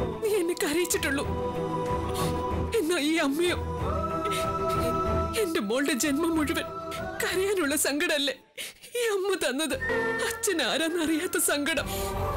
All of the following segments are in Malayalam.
നീ എന്നെ കരയിച്ചിട്ടുള്ളൂ എന്നാ ഈ അമ്മയോ എന്റെ മോളുടെ ജന്മം മുഴുവൻ കരയാനുള്ള സങ്കടമല്ലേ ഈ അമ്മ തന്നത് അച്ഛൻ ആരാന്നറിയാത്ത സങ്കടം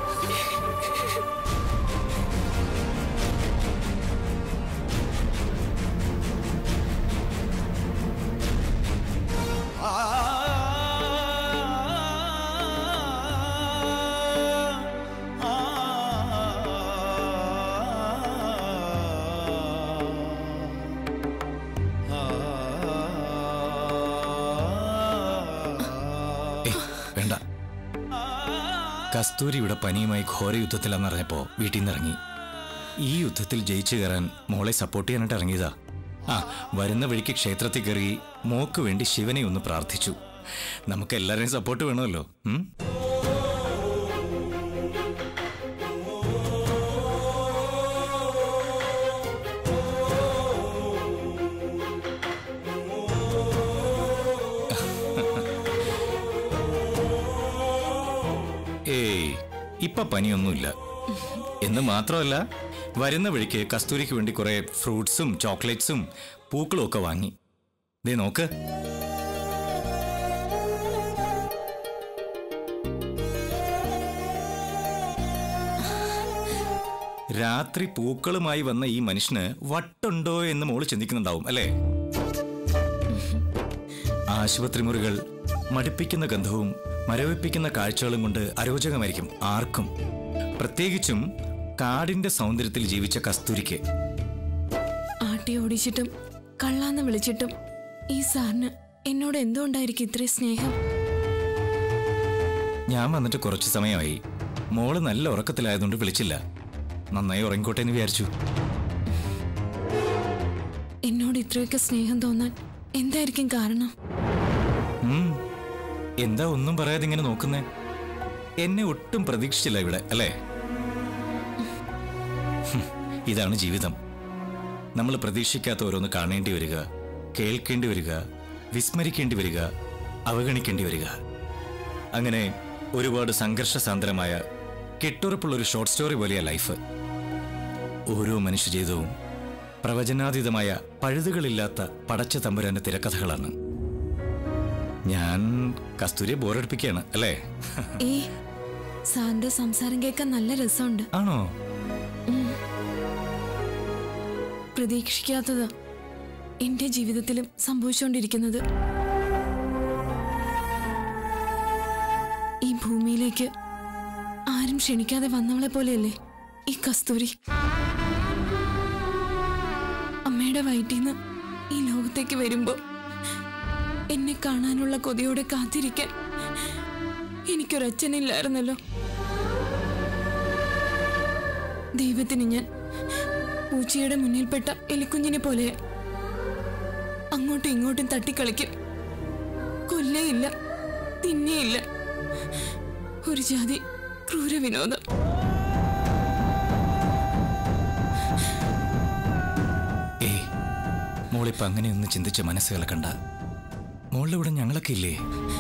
ഏയ്, വേണ്ട കസ്തൂരി ഇവിടെ പനിയുമായി ഘോര യുദ്ധത്തിലാണെന്നറിഞ്ഞപ്പോ വീട്ടിൽ നിന്ന് ഇറങ്ങി ഈ യുദ്ധത്തിൽ ജയിച്ചു കയറാൻ മോളെ സപ്പോർട്ട് ചെയ്യാനായിട്ട് ഇറങ്ങിയതാ ആ വരുന്ന വഴിക്ക് ക്ഷേത്രത്തിൽ കയറി മോക്ക് വേണ്ടി ശിവനെ ഒന്ന് പ്രാർത്ഥിച്ചു നമുക്ക് എല്ലാവരെയും സപ്പോർട്ട് വേണമല്ലോ ഉം? ഏയ് ഇപ്പൊ പനിയൊന്നുമില്ല എന്ന് മാത്രമല്ല വരുന്ന വഴിക്ക് കസ്തൂരിക്ക് വേണ്ടി കുറെ ഫ്രൂട്ട്സും ചോക്ലേറ്റ്സും പൂക്കളും ഒക്കെ വാങ്ങി ദേ നോക്ക് രാത്രി പൂക്കളുമായി വന്ന ഈ മനുഷ്യന് വട്ടുണ്ടോ എന്ന് മോള് ചിന്തിക്കുന്നുണ്ടാവും അല്ലേ ആശുപത്രി മുറികൾ മടുപ്പിക്കുന്ന ഗന്ധവും മരവിപ്പിക്കുന്ന കാഴ്ചകളും കൊണ്ട് അരോചകമായിരിക്കും ആർക്കും പ്രത്യേകിച്ചും കാടിന്റെ സൗന്ദര്യത്തിൽ ജീവിച്ച കസ്തൂരിക്ക് ആട്ടി ഓടിച്ചിട്ടും കള്ളാന്ന് വിളിച്ചിട്ടും ഈ സാറിന് എന്നോട് എന്തുകൊണ്ടായിരിക്കും ഇത്രയും സ്നേഹം ഞാൻ വന്നിട്ട് കുറച്ച് സമയമായി മോള് നല്ല ഉറക്കത്തിലായതുകൊണ്ട് വിളിച്ചില്ല നന്നായി ഉറങ്ങിക്കോട്ടെ എന്ന് വിചാരിച്ചു എന്നോട് ഇത്രയൊക്കെ സ്നേഹം തോന്നാൻ എന്തായിരിക്കും കാരണം ഉം. എന്താ ഒന്നും പറയാതെ ഇങ്ങനെ നോക്കുന്നേ എന്നെ ഒട്ടും പ്രതീക്ഷിച്ചില്ല ഇവിടെ അല്ലേ ഹും, ഇതാണ് ജീവിതം നമ്മൾ പ്രതീക്ഷിക്കാത്ത ഓരോന്ന് കാണേണ്ടി വരിക കേൾക്കേണ്ടി വരിക വിസ്മരിക്കേണ്ടി വരിക അവഗണിക്കേണ്ടി വരിക അങ്ങനെ ഒരുപാട് സംഘർഷസാന്ദ്രമായ കെട്ടുറപ്പുള്ള ഒരു ഷോർട്ട് സ്റ്റോറി പോലെയാ ലൈഫ് ഓരോ മനുഷ്യ ജീവിതവും പ്രവചനാതീതമായ പഴുതുകളില്ലാത്ത പടച്ച തമ്പുരാന്റെ തിരക്കഥകളാണ് ഞാൻ കസ്തൂരിയെ ബോറടിപ്പിക്കുകയാണ് അല്ലേ ഈ സാറിന്റെ സംസാരം കേൾക്കാൻ നല്ല രസമുണ്ട് ആണോ പ്രതീക്ഷിക്കാത്തത് എന്റെ ജീവിതത്തിലും സംഭവിച്ചുകൊണ്ടിരിക്കുന്നത് ഈ ഭൂമിയിലേക്ക് ആരും ക്ഷണിക്കാതെ വന്നവളെ പോലെയല്ലേ ഈ കസ്തൂരി അമ്മയുടെ വയറ്റിന്ന് ഈ ലോകത്തേക്ക് വരുമ്പോ എന്നെ കാണാനുള്ള കൊതിയോടെ കാത്തിരിക്കാൻ എനിക്കൊരച്ഛനില്ലായിരുന്നല്ലോ ദൈവത്തിന് ഞാൻ പൂച്ചയുടെ മുന്നിൽപ്പെട്ട എലിക്കുഞ്ഞിനെ പോലെ അങ്ങോട്ടും ഇങ്ങോട്ടും തട്ടിക്കളിക്കും കൊല്ലേയില്ല തിന്നേയില്ല ഒരു ജാതി ക്രൂര വിനോദം ഏയ് മോളിപ്പോ അങ്ങനെയൊന്ന് ചിന്തിച്ച് മനസ്സ് കലക്കണ്ട മോളുടെ ഇവിടെ ഞങ്ങളൊക്കെ ഇല്ലേ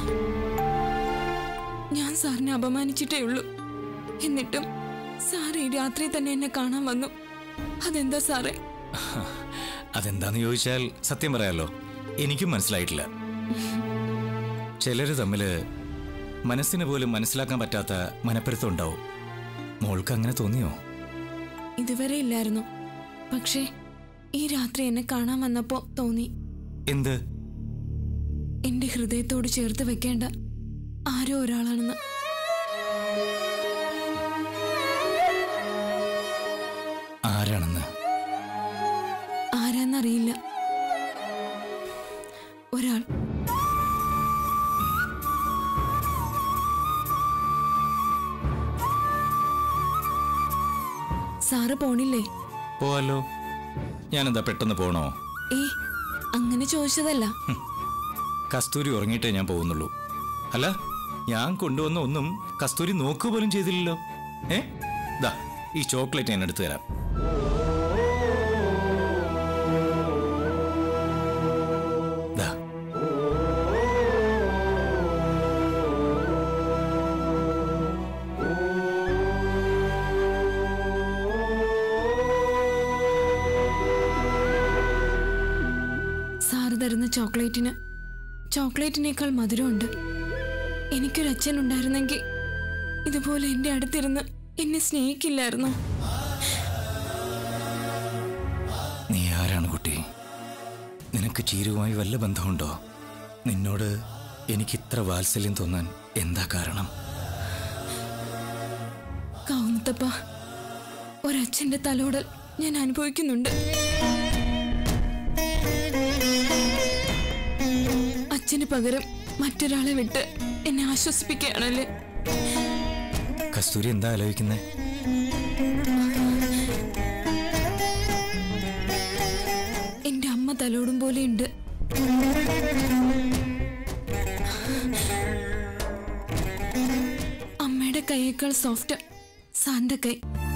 ഞാൻ സാറിനെ അപമാനിച്ചിട്ടേ ഉള്ളൂ എന്നിട്ടും സാർ ഈ രാത്രി തന്നെ എന്നെ കാണാൻ വന്നു അതെന്താ സാറേ അതെന്താന്ന് ചോദിച്ചാൽ സത്യം പറയാലോ എനിക്കും മനസ്സിലായിട്ടില്ല ചിലര് തമ്മില് മനസ്സിന് പോലും മനസ്സിലാക്കാൻ പറ്റാത്ത മനപ്പരുത്തം ഉണ്ടാവും മോൾക്ക് അങ്ങനെ തോന്നിയോ ഇതുവരെ ഇല്ലായിരുന്നു പക്ഷേ ഈ രാത്രി എന്നെ കാണാൻ വന്നപ്പോ തോന്നി എന്ത് എന്റെ ഹൃദയത്തോട് ചേർത്ത് വെക്കേണ്ട ആരോ ഒരാളാണെന്ന് ആരാണെന്ന് ആരാന്നറിയില്ല ഒരാൾ സാറ് പോണില്ലേ പോവാലോ ഞാനെന്താ പെട്ടെന്ന് പോണോ ഏ അങ്ങനെ ചോദിച്ചതല്ല കസ്തൂരി ഉറങ്ങിയിട്ടേ ഞാൻ പോകുന്നുള്ളൂ അല്ല ഞാൻ കൊണ്ടുവന്ന ഒന്നും കസ്തൂരി നോക്കുക പോലും ചെയ്തില്ലല്ലോ ഏ ദാ ഈ ചോക്ലേറ്റ് ഞാൻ എടുത്തു തരാം ദാ തരുന്ന ചോക്ലേറ്റിന് ചോക്ലേറ്റിനേക്കാൾ മധുരമുണ്ട് എനിക്കൊരു അച്ഛൻ ഉണ്ടായിരുന്നെങ്കിൽ ഇതുപോലെ എൻ്റെ അടുത്തിരുന്ന് എന്നെ സ്നേഹിക്കില്ലായിരുന്നോ നീ ആരാണ് കുട്ടി നിനക്ക് ചീരുവുമായി വല്ല ബന്ധമുണ്ടോ നിന്നോട് എനിക്ക് ഇത്ര വാത്സല്യം തോന്നാൻ എന്താ കാരണം കാവുന്നത്തപ്പ ഒരച്ഛൻ്റെ തലോടൽ ഞാൻ അനുഭവിക്കുന്നുണ്ട് അച്ഛന് പകരം മറ്റൊരാളെ വിട്ട് എന്നെ ആശ്വസിപ്പിക്കുകയാണല്ലേ കസ്തൂരി എന്താ ആലോചിക്കുന്നേ എന്റെ അമ്മ തലോടും പോലെയുണ്ട് അമ്മയുടെ കൈയേക്കാൾ സോഫ്റ്റ് സാറിന്റെ കൈ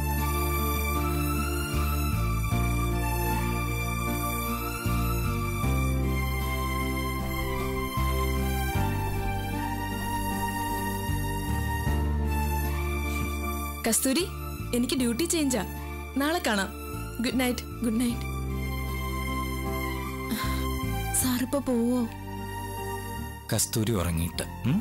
കസ്തൂരി എനിക്ക് ഡ്യൂട്ടി ചേഞ്ചാ നാളെ കാണാം ഗുഡ് നൈറ്റ് ഗുഡ് നൈറ്റ് സാറിപ്പോ പോവോ കസ്തൂരി ഉറങ്ങിയിട്ട് ഉം?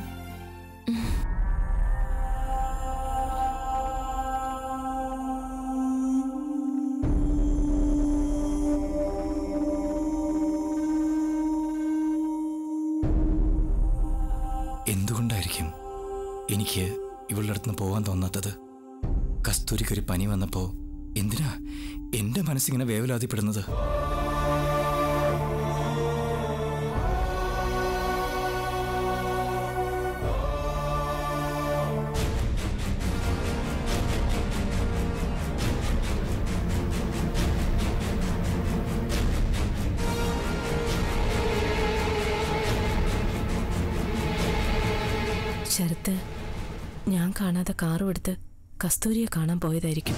എന്തുകൊണ്ടായിരിക്കും എനിക്ക് ഇവളുടെ അടുത്ത് പോകാൻ തോന്നാത്തത് കസ്തൂരിക്കൊരു പനി വന്നപ്പോ എന്തിനാ എന്റെ മനസ്സിങ്ങനെ വേവലാതിപ്പെടുന്നത് ശരത്ത് ഞാൻ കാണാതെ കാറും എടുത്ത് കസ്തൂരിയെ കാണാൻ പോയതായിരിക്കും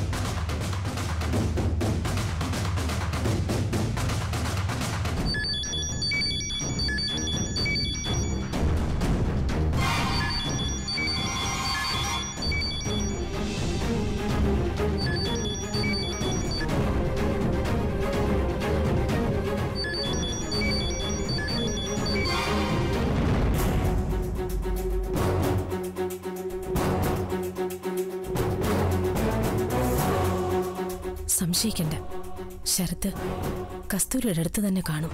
സംശയിക്കണ്ട ശരത്ത് കസ്തൂരിയുടെ അടുത്ത് തന്നെ കാണും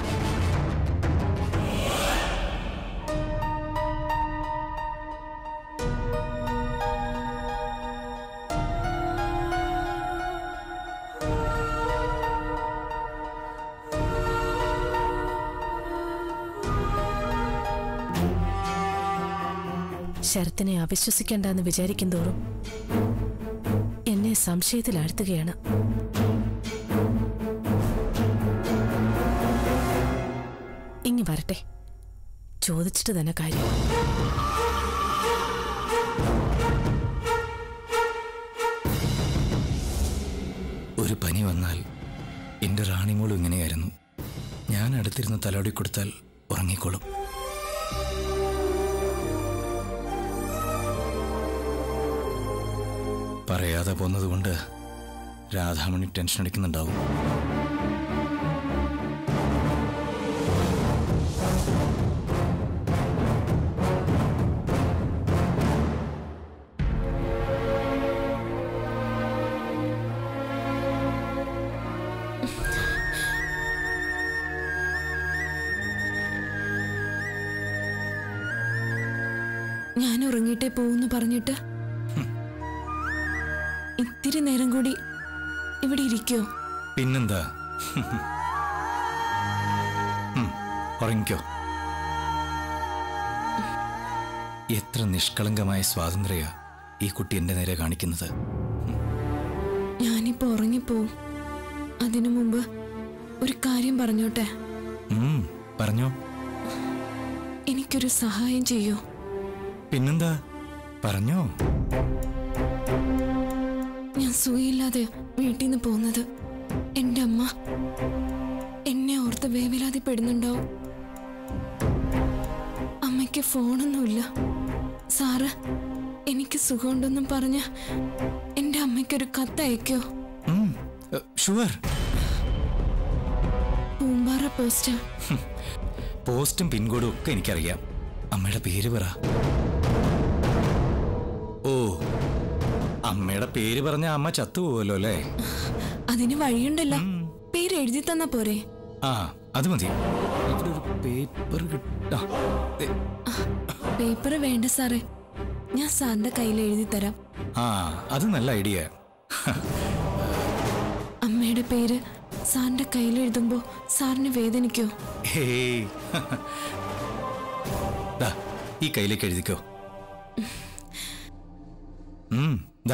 ശരത്തിനെ അവിശ്വസിക്കണ്ടെന്ന് വിചാരിക്കും തോറും എന്നെ സംശയത്തിലാഴ്ത്തുകയാണ് ഇങ്ങി വരട്ടെ ചോദിച്ചിട്ട് തന്നെ കാര്യം ഒരു പനി വന്നാൽ എൻ്റെ റാണിമോളും ഇങ്ങനെയായിരുന്നു ഞാൻ അടുത്തിരുന്ന് തലോടി കൊടുത്താൽ ഉറങ്ങിക്കോളും പറയാതെ പോന്നതുകൊണ്ട് രാധാമണി ടെൻഷൻ അടിക്കുന്നുണ്ടാവും ഞാൻ ഉറങ്ങിയിട്ടേ പോവെന്ന് പറഞ്ഞിട്ട് ഇത്തിരി നേരം കൂടി ഇവിടെ ഇരിക്കോ പിന്നെന്താ ഉം, ഉറങ്ങിക്കോ എത്ര നിഷ്കളങ്കമായ സ്വാതന്ത്ര്യ ഈ കുട്ടി എൻ്റെ നേരെ കാണിക്കുന്നത് ഞാനിപ്പോ ഉറങ്ങിപ്പോവും അതിനു മുമ്പ് ഒരു കാര്യം പറഞ്ഞോട്ടെ ഉം, പറഞ്ഞോ എനിക്കൊരു സഹായം ചെയ്യൂ പിന്നെന്താ പറഞ്ഞോ ഞാൻ സുഖയില്ലാതെ വീട്ടിൽ നിന്ന് പോകുന്നത് എൻ്റെ അമ്മ എന്നെ ഓർത്ത് വേവലാതിപ്പെടുന്നുണ്ടാവും അമ്മയ്ക്ക് ഫോണൊന്നുമില്ല സാറ് എനിക്ക് സുഖമുണ്ടെന്നും പറഞ്ഞ് എൻ്റെ അമ്മയ്ക്കൊരു കത്ത് അയക്കോ ഷുവർ പൂമ്പാറ പോസ്റ്റ് പോസ്റ്റും പിൻകോഡും ഒക്കെ എനിക്കറിയാം അമ്മയുടെ പേര് പറ ഓ അമ്മയുടെ പേര് പറഞ്ഞ അമ്മ ചത്തുപോകുമല്ലോ അല്ലേ അതിന് വഴിയുണ്ടല്ലോ പേര് എഴുതി തന്നാ പോരെ ആ അത് മതി ഇവിടെ ഒരു പേപ്പർ കിട്ടാ പേപ്പർ വേണ്ട സാറേ ഞാൻ സാറിന്റെ കയ്യിൽ എഴുതി തരാം ആ അത് നല്ല ഐഡിയ അമ്മയുടെ പേര് സാറിന്റെ കയ്യിൽ എഴുതുമ്പോ സാറിന് വേദനിക്കോ ഹേയ് ദാ ഈ കയ്യിലേക്ക് എഴുതിക്കോ ഉം, ദാ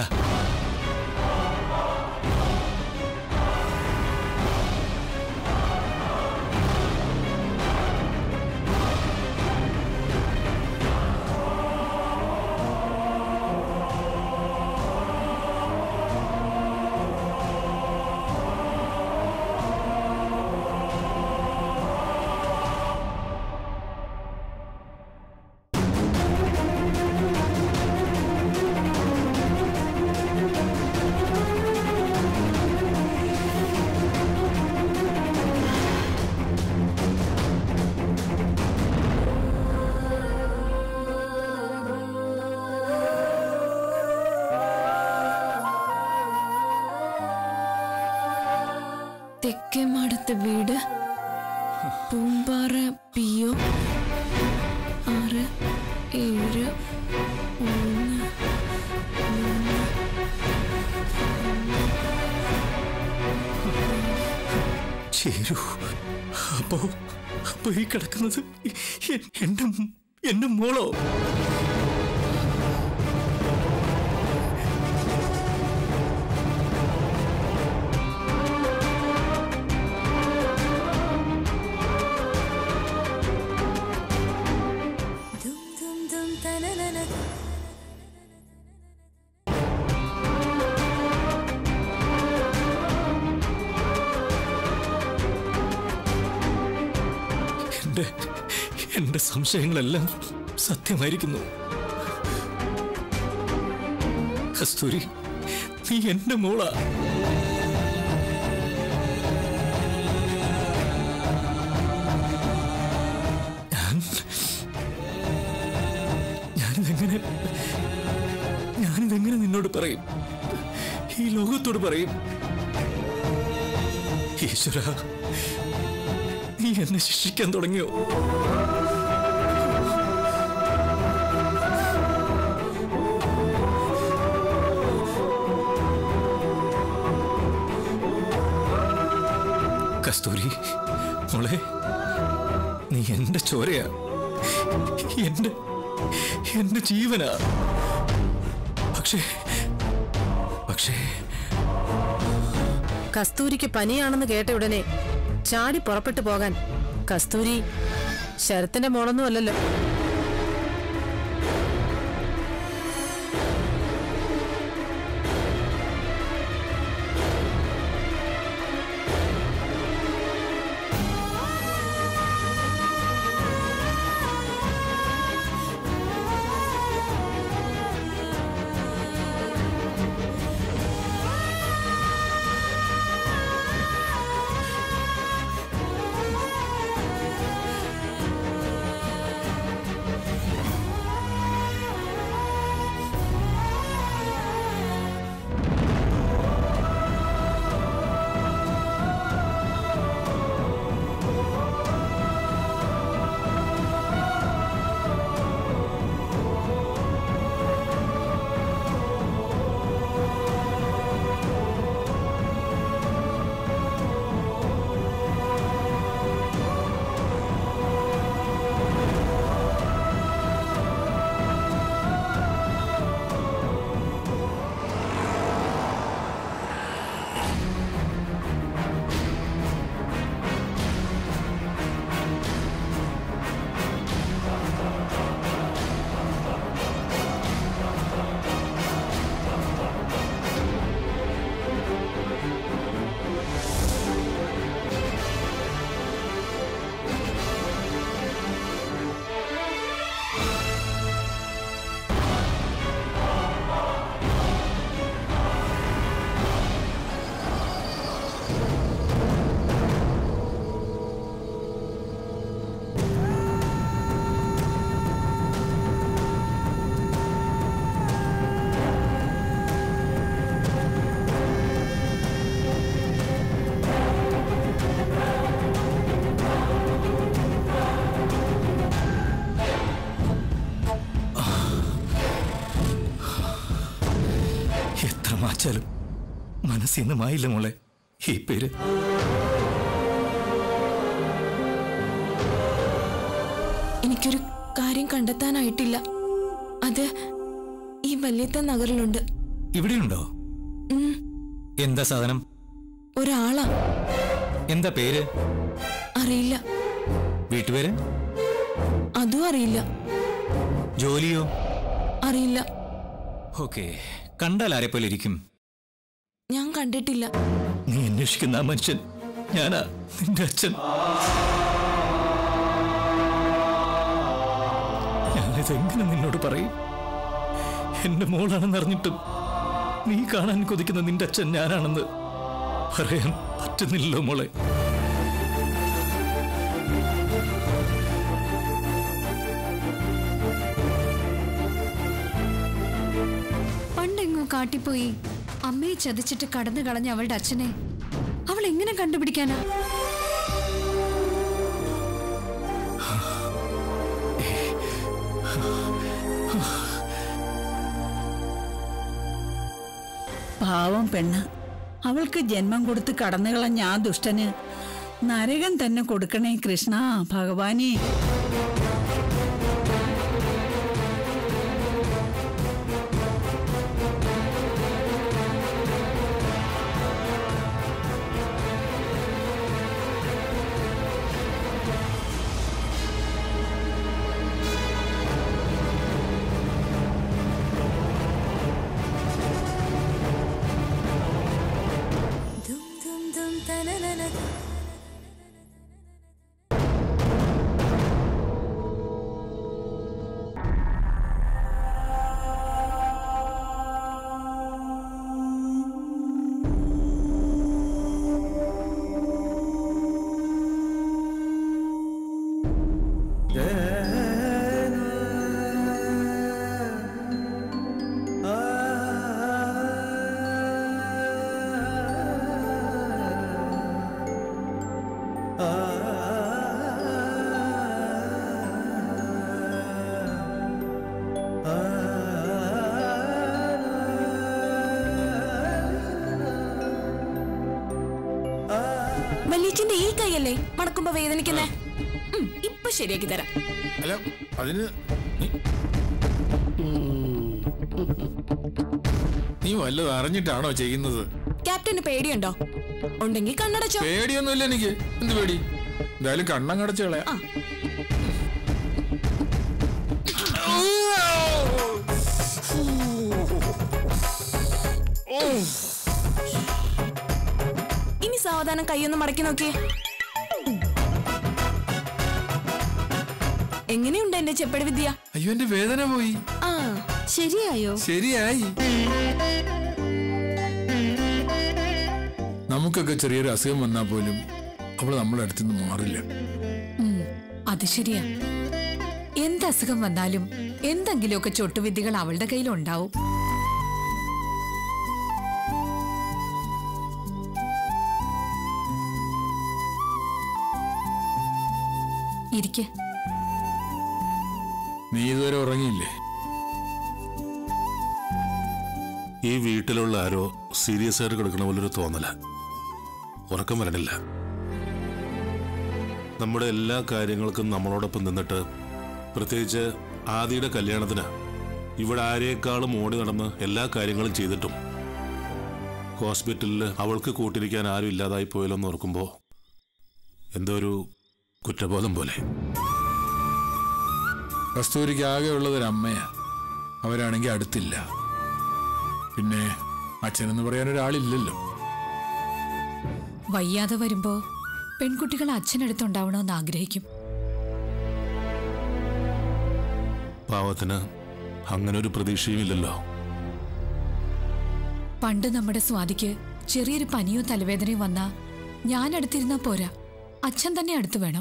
തെക്കേ മാടത്തെ വീട് പൂമ്പാറ പി ഒ ആറ് ഏഴ് മൂന്ന് ചേരൂ അപ്പോ അപ്പോ ഈ കിടക്കുന്നത് എ- എന്റെ എന്റെ മോളോ എന്റെ എന്റെ സംശയങ്ങളെല്ലാം സത്യമായിരിക്കുന്നു കസ്തൂരി നീ എന്റെ മോളാ ഞാൻ ഞാനിതെങ്ങനെ ഞാനിതെങ്ങനെ നിന്നോട് പറയും ഈ ലോകത്തോട് പറയും ഈശ്വര നീ എന്നെ ശിക്ഷിക്കാൻ തുടങ്ങിയോ കസ്തൂരി മോളെ നീ എന്റെ ചോരയാ എന്റെ എന്റെ ജീവനാ പക്ഷേ പക്ഷേ കസ്തൂരിക്ക് പനിയാണെന്ന് കേട്ട ഉടനെ ചാടി പുറപ്പെട്ടു പോകാൻ കസ്തൂരി ശരത്തിന്റെ മോളൊന്നും അല്ലല്ലോ മാച്ചാലും മനസ്സിൽ നിന്ന് മായില്ല മോളെ ഈ പേര് എനിക്കൊരു കാര്യം കണ്ടെത്താനായിട്ടില്ല അത് ഈ വല്യത്ത നഗറിലുണ്ട് ഇവിടെയുണ്ടോ ഉം, എന്താ സാധനം ഒരാളാ എന്താ പേര് അറിയില്ല വീട്ടുപേര് അതും അറിയില്ല ജോലിയോ അറിയില്ല ഓക്കെ കണ്ടാൽ ആരെ പോലെ ഇരിക്കും ഞാൻ കണ്ടിട്ടില്ല നീ അന്വേഷിക്കുന്ന ആ മനുഷ്യൻ ഞാനാ നിന്റെ അച്ഛൻ ഞാനിത് എങ്ങനെ നിന്നോട് പറയും എന്റെ മോളാണെന്ന് അറിഞ്ഞിട്ടും നീ കാണാൻ കൊതിക്കുന്ന നിന്റെ അച്ഛൻ ഞാനാണെന്ന് പറയാൻ പറ്റുന്നില്ലല്ലോ മോളെ പണ്ടെങ്ങോ കാട്ടിപ്പോയി അമ്മയെ ചതിച്ചിട്ട് കടന്നു കളഞ്ഞ അവളുടെ അച്ഛനെ അവൾ എങ്ങനെ കണ്ടുപിടിക്കാനാ പാവം പെണ്ണ് അവൾക്ക് ജന്മം കൊടുത്ത് കടന്നു കളഞ്ഞ ആ ദുഷ്ടന് നരകം തന്നെ കൊടുക്കണേ കൃഷ്ണ ഭഗവാനെ വല്യച്ഛന്റെ ഈ കൈയല്ലേ മടക്കുമ്പോ വേദനിക്കുന്നേ ഉം, ഇപ്പൊ ശരിയാക്കി തരാം അല്ല അതിന് നീ- നീ വല്ലതും അറിഞ്ഞിട്ടാണോ ചെയ്യുന്നത് ക്യാപ്റ്റന് പേടിയുണ്ടോ ഉണ്ടെങ്കിൽ കണ്ണടച്ചോ പേടിയൊന്നുമില്ല എനിക്ക് എന്ത് പേടി എന്തായാലും കണ്ണം കടച്ചു കളയാ ആ. ഇനി സാവധാനം കൈയൊന്ന് മടക്കി നോക്കിയേ എങ്ങനെയുണ്ട് എന്റെ ചെപ്പടി വിദ്യ അയ്യോ എന്റെ വേദന പോയി ആ ശരിയായോ ശരിയായി നമുക്കൊക്കെ ചെറിയൊരു അസുഖം വന്നാൽ പോലും അവള് നമ്മളെ അടുത്തുനിന്ന് മാറില്ല ഉം, അത് ശരിയാ എന്ത് അസുഖം വന്നാലും എന്തെങ്കിലുമൊക്കെ ചൊട്ടുവിദ്യകൾ അവളുടെ കയ്യിലുണ്ടാവും ഇരിക്കെ നീ ഇതുവരെ ഉറങ്ങിയില്ലേ ഈ വീട്ടിലുള്ള ആരോ സീരിയസ് ആയിട്ട് കിടക്കണ പോലൊരു തോന്നല ഉറക്കം വരണില്ല നമ്മുടെ എല്ലാ കാര്യങ്ങൾക്കും നമ്മളോടൊപ്പം നിന്നിട്ട് പ്രത്യേകിച്ച് ആദിയുടെ കല്യാണത്തിന് ഇവിടെ ആരെക്കാളും ഓടി നടന്ന് എല്ലാ കാര്യങ്ങളും ചെയ്തിട്ടും ഹോസ്പിറ്റലിൽ അവൾക്ക് കൂട്ടിരിക്കാൻ ആരും ഇല്ലാതായി പോയല്ലോ എന്ന് ഓർക്കുമ്പോൾ എന്തോ ഒരു കുറ്റബോധം പോലെ കസ്തൂരിക്ക് ആകെ ഉള്ളത് ഒരു അമ്മയാ അവരാണെങ്കിൽ അടുത്തില്ല പിന്നെ അച്ഛനെന്ന് പറയാൻ ഒരാളില്ലല്ലോ വയ്യാതെ വരുമ്പോ പെൺകുട്ടികൾ അച്ഛനടുത്തുണ്ടാവണമെന്ന് ആഗ്രഹിക്കും പാവത്തിന് അങ്ങനെ ഒരു പ്രതീക്ഷയും ഇല്ലല്ലോ പണ്ട് നമ്മുടെ സ്വാതിക്ക് ചെറിയൊരു പനിയോ തലവേദനയോ വന്നാ ഞാൻ അടുത്തിരുന്നാ പോരാ അച്ഛൻ തന്നെ അടുത്ത് വേണം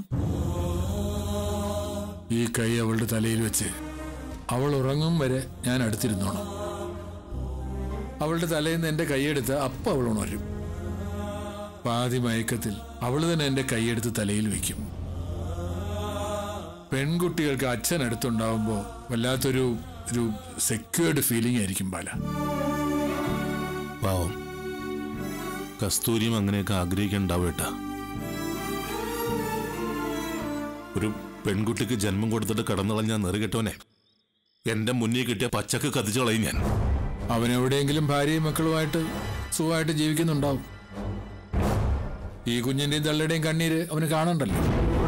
ഈ കൈ അവളുടെ തലയിൽ വെച്ച് അവൾ ഉറങ്ങും വരെ ഞാൻ അടുത്തിരുന്നോണം അവളുടെ തലയിൽ നിന്ന് എന്റെ കൈയെടുത്ത് അപ്പ അവൾ ഉണരും പാതി മയക്കത്തിൽ അവൾ തന്നെ എന്റെ കൈയെടുത്ത് തലയിൽ വെക്കും പെൺകുട്ടികൾക്ക് അച്ഛൻ അടുത്തുണ്ടാവുമ്പോൾ വല്ലാത്തൊരു ഒരു സെക്യൂർഡ് ഫീലിംഗ് ആയിരിക്കും ബാല പാവം കസ്തൂരിയും അങ്ങനെയൊക്കെ ആഗ്രഹിക്കണ്ടാവും ഏട്ടാ ഒരു പെൺകുട്ടിക്ക് ജന്മം കൊടുത്തിട്ട് കടന്നളഞ്ഞ നെറുകെട്ടവനെ എന്റെ മുന്നിൽ കിട്ടിയ പച്ചക്ക് കത്തിച്ചു കളയും ഞാൻ അവൻ എവിടെയെങ്കിലും ഭാര്യയും മക്കളുമായിട്ട് സുഖമായിട്ട് ജീവിക്കുന്നുണ്ടാവും ഈ കുഞ്ഞിന്റെയും തള്ളുടെയും കണ്ണീര് അവന് കാണണ്ടല്ലോ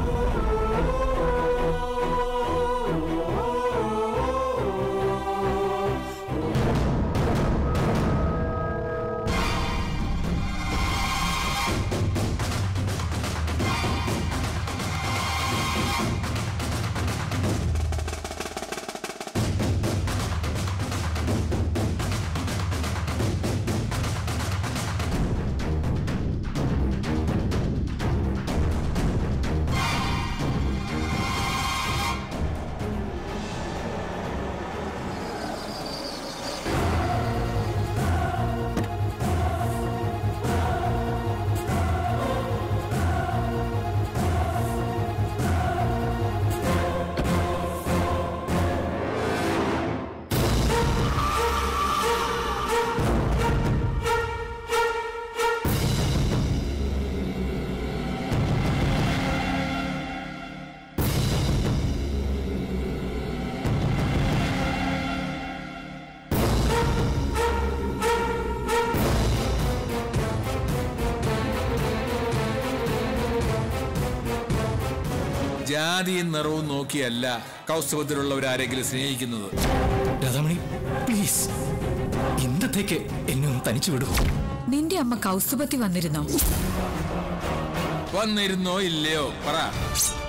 ജാതിയും നിറവും നോക്കിയല്ല കൗസ്തവത്തിലുള്ളവരാരെങ്കിലും സ്നേഹിക്കുന്നത് രാധാമണി പ്ലീസ് ഇന്നത്തേക്ക് എന്നെ ഒന്ന് തനിച്ചു വിടുമോ നിന്റെ അമ്മ കൗസ്തുഭത്തി വന്നിരുന്നോ വന്നിരുന്നോ ഇല്ലയോ പറ